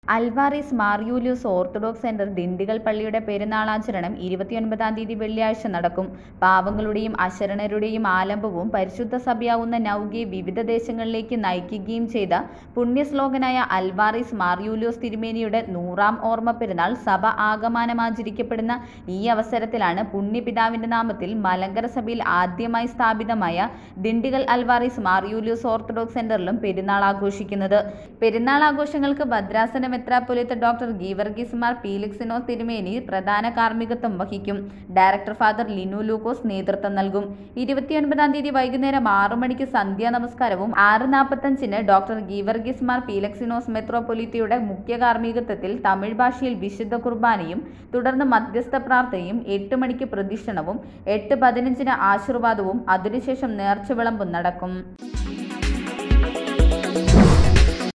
Alvares Mar Yulios Orthodox centre Dindigul പള്ളിയുടെ പെരുന്നാളാചരണം ഇരുപത്തിയൊൻപതാം തീയതി വെള്ളിയാഴ്ച നടക്കും പാവങ്ങളുടെയും അശരണരുടെയും ആലംബവും പരിശുദ്ധ സഭയാവുന്ന നൗകയെ വിവിധ ദേശങ്ങളിലേക്ക് നയിക്കുകയും ചെയ്ത പുണ്യശ്ലോകനായ അൽവാറിസ് മാർയൂലിയോസ് തിരുമേനിയുടെ നൂറാം ഓർമ്മ പെരുന്നാൾ സഭ ആകമാനം ആചരിക്കപ്പെടുന്ന ഈ അവസരത്തിലാണ് പുണ്യപിതാവിന്റെ നാമത്തിൽ മലങ്കര സഭയിൽ ആദ്യമായി സ്ഥാപിതമായ ദിണ്ടിഗൽ അൽവാറിസ് മാർയൂലിയോസ് ഓർത്തഡോക്സ് സെന്ററിലും പെരുന്നാൾ ആഘോഷിക്കുന്നത് പെരുന്നാൾ ആഘോഷങ്ങൾക്ക് ഭദ്രാസന മെത്രാപ്പൊലിത്ത ഡോക്ടർ ഗീവർഗീസ് മാർ പീലിക്സിനോസ് തിരുമേനി പ്രധാന കാർമ്മികത്വം വഹിക്കും ഡയറക്ടർ ഫാദർ ലിനു ലൂക്കോസ് നേതൃത്വം നൽകും ഇരുപത്തിയൊൻപതാം തീയതി വൈകുന്നേരം ആറു മണിക്ക് സന്ധ്യാ നമസ്കാരവും ആറ് നാൽപ്പത്തഞ്ചിന് ഡോക്ടർ ഗീവർഗീസ് മാർ പീലക്സിനോസ് മെത്രോപൊലിത്തയുടെ മുഖ്യ കാർമ്മികത്വത്തിൽ തമിഴ് ഭാഷയിൽ വിശുദ്ധ കുർബാനയും തുടർന്ന് മധ്യസ്ഥ പ്രാർത്ഥനയും എട്ട് മണിക്ക് പ്രദക്ഷിണവും എട്ട് പതിനഞ്ചിന് ആശീർവാദവും അതിനുശേഷം നേർച്ച വിളമ്പും നടക്കും